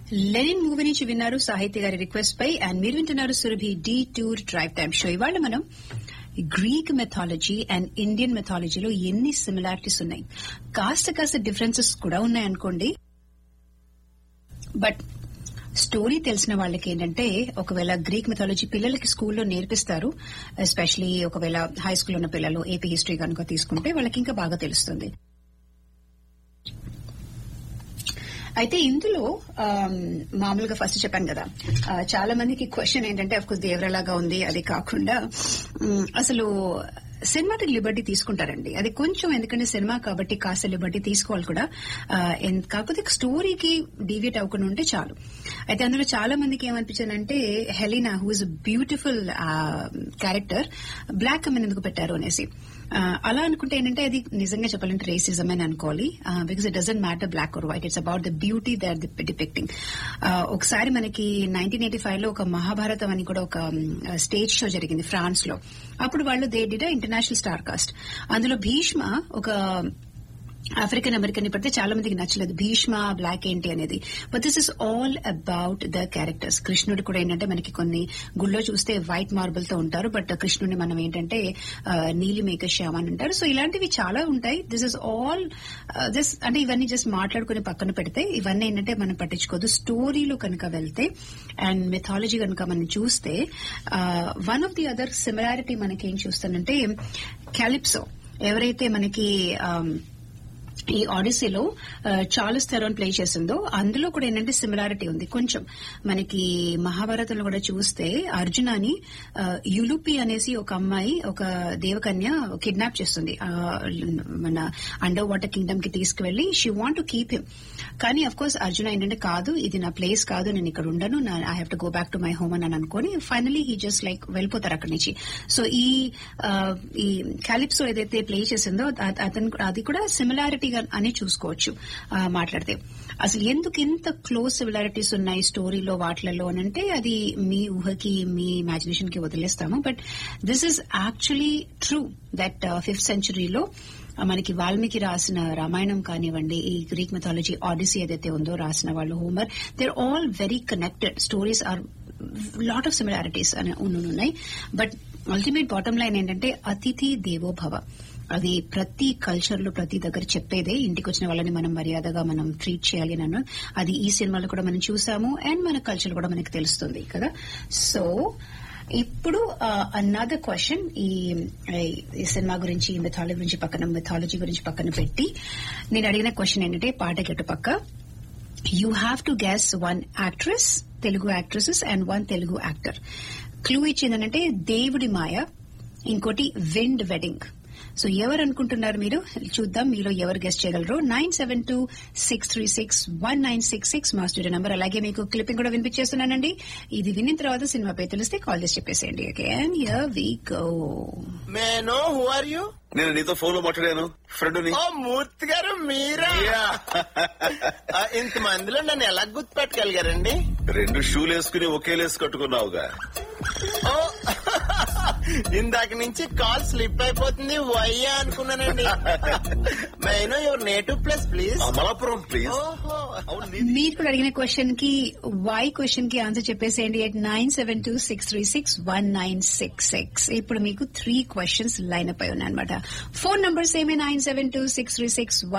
Lenin movie నుంచి విన్నారు సాహిత్య గారి రిక్వెస్ట్ పై అండ్ మీరు వింటున్నారు Surabhi the tour drive time show ఇవాళ మనం గ్రీక్ మెథాలజీ అండ్ ఇండియన్ మెథాలజీలో ఎన్ని సిమిలారిటీస్ ఉన్నాయి కాస్త కాస్త డిఫరెన్సెస్ కూడా ఉన్నాయనుకోండి బట్ స్టోరీ తెలిసిన వాళ్ళకి ఏంటంటే ఒకవేళ గ్రీక్ మెథాలజీ పిల్లలకి స్కూల్లో నేర్పిస్తారు ఎస్పెషలీ ఒకవేళ హై స్కూల్ ఉన్న పిల్లలు ఏపీ హిస్టరీ కనుక తీసుకుంటే వాళ్ళకి ఇంకా బాగా తెలుస్తుంది అయితే ఇందులో ఆమ్, మామూలుగా ఫస్ట్ చెప్పాను కదా ఆ, చాలా మందికి క్వశ్చన్ ఏంటంటే అఫ్కోర్స్ దేవరలాగా ఉంది అది కాకుండా ఉమ్, అసలు సినిమాటిక్ లిబర్టీ తీసుకుంటారండి అది కొంచెం ఎందుకంటే సినిమా కాబట్టి కాస్త లిబర్టీ తీసుకోవాలి కూడా ఆ, ఎన్- కాకపోతే స్టోరీకి డీవియేట్ అవ్వకుండా ఉంటే చాలు అయితే అందులో చాలా మందికి ఏమనిపించిందంటే Helena who is beautiful character black అమ్మని ఎందుకు పెట్టారు అనేసి ఆ, అలా అనుకుంటే ఏంటంటే అది నిజంగా చెప్పాలంటే రేసిజం అని అనుకోవాలి because it doesn't matter black or white it's about the beauty they are depicting ఒకసారి మనకి నైన్టీన్ ఎయిటీ ఫైవ్ లో ఒక మహాభారతం అని కూడా ఒక స్టేజ్ షో జరిగింది ఫ్రాన్స్ లో అప్పుడు వాళ్ళు they did international star cast అందులో భీష్మ ఒక ఆఫ్రికన్ అమెరికన్ పెడితే చాలా మందికి నచ్చలేదు భీష్మ బ్లాక్ ఏంటి అనేది but this is all about the characters కృష్ణుడు కూడా ఏంటంటే మనకి కొన్ని గుళ్ళో చూస్తే వైట్ మార్బుల్ తో ఉంటారు బట్ కృష్ణుడిని మనం ఏంటంటే ఆ, నీలి మేక శ్యామ అని అంటారు సో ఇలాంటివి చాలా ఉంటాయి దిస్ ఇస్ ఆల్ దిస్ అంటే ఇవన్నీ జస్ట్ మాట్లాడుకుని పక్కన పెడితే ఇవన్నీ ఏంటంటే మనం పట్టించుకోదు స్టోరీలో కనుక వెళ్తే అండ్ మెథాలజీ కనుక మనం చూస్తే one of the other similarity మనకి ఏం చూస్తానంటే క్యాలిప్సో ఎవరైతే మనకి ఆమ్, ఈ ఆడిసీలో చార్లెస్ థెరోన్ ప్లే చేసిందో అందులో కూడా ఏంటంటే సిమిలారిటీ ఉంది కొంచెం మనకి మహాభారతంలో కూడా చూస్తే అర్జునాని ఆ, యులుపి అనేసి ఒక అమ్మాయి ఒక దేవకన్య కిడ్నాప్ చేస్తుంది ఆ, మన అండర్ వాటర్ కింగ్డమ్ కి తీసుకువెళ్లి she want to keep him కానీ అఫ్ కోర్స్ అర్జున ఏంటంటే కాదు ఇది నా ప్లేస్ కాదు నేను ఇక్కడ ఉండను I have to go back to my home అని అనుకుని ఫైనలీ హీ జస్ట్ లైక్ వెళ్ళిపోతారు అక్కడి నుంచి సో ఈ ఆ, ఈ క్యాలిప్సో ఏదైతే ప్లే చేసిందో అ- అతను అది కూడా సిమిలారిటీ అని చూసుకోవచ్చు ఆ, మాట్లాడితే అసలు ఎందుకు ఇంత క్లోజ్ సిమిలారిటీస్ ఉన్నాయి స్టోరీలో వాటిలలో అని అంటే అది మీ ఊహకి మీ ఇమాజినేషన్ కి వదిలేస్తాము but this is actually true that fifth సెంచురీలో మనకి వాల్మీకి రాసిన రామాయణం కానివ్వండి ఈ గ్రీక్ మెథాలజీ ఆడిసీ ఏదైతే ఉందో రాసిన వాళ్ళు Homer they are all very connected stories are lot of similarities అని ఉన్నాయి బట్ అల్టిమేట్ బాటమ్ లైన్ ఏంటంటే అతిథి దేవో భవ అది ప్రతి కల్చర్ లో ప్రతి దగ్గర చెప్పేదే ఇంటికి వచ్చిన వాళ్ళని మనం మర్యాదగా మనం ట్రీట్ చేయాలి అని అన్న- అది ఈ సినిమాలో కూడా మనం చూసాము అండ్ మన కల్చర్ కూడా మనకి తెలుస్తుంది కదా సో ఇప్పుడు అన్నదర్ క్వశ్చన్ ఈ ఈ సినిమా గురించి మెథాలజీ గురించి పక్కన మెథాలజీ గురించి పక్కన పెట్టి నేను అడిగిన క్వశ్చన్ ఏంటంటే పాట గట్టు పక్క you have to guess one actress Telugu actresses and one Telugu actor clue ఇచ్చిందనంటే దేవుడి మాయ ఇంకోటి విండ్ వెడ్డింగ్ సో ఎవరు అనుకుంటున్నారు మీరు చూద్దాం మీలో ఎవరు గెస్ట్ చేయగలరు nine seven two six three six one nine six six మా స్టూడియో నంబర్ అలాగే మీకు క్లిప్పింగ్ కూడా వినిపించేస్తున్నానండి ఇది వినిన తర్వాత సినిమా పేరు తెలిస్తే కాల్ చేసి చెప్పేసేయండి okay and here we go may know who are you నేను నీతో ఫోన్ లో మాట్లాడాను ఫ్రెండ్ ని ఓ మూర్తి గారు మీరా ఆ, ఇంత మందిలో నన్ను ఎలా గుర్తుపెట్టగలిగారండి రెండు షూలు వేసుకుని ఒకే లేసు కట్టుకున్నావుగా ఓ ఇందాక నుంచి కాల్ స్లిప్ అయిపోతుంది వయ్యా అనుకున్నానండి may know your native place please Amalapuram please ఓహో అవును నీది. మీరు కూడా అడిగిన క్వశ్చన్ కి వై క్వశ్చన్ కి ఆన్సర్ చెప్పేసేయండి at nine seven two six three six one nine six six ఇప్పుడు మీకు త్రీ క్వశ్చన్స్ లైన్ అప్ అయి ఉన్నాయన్నమాట ఫోన్ నంబర్స్ ఏమే nine seven two six three six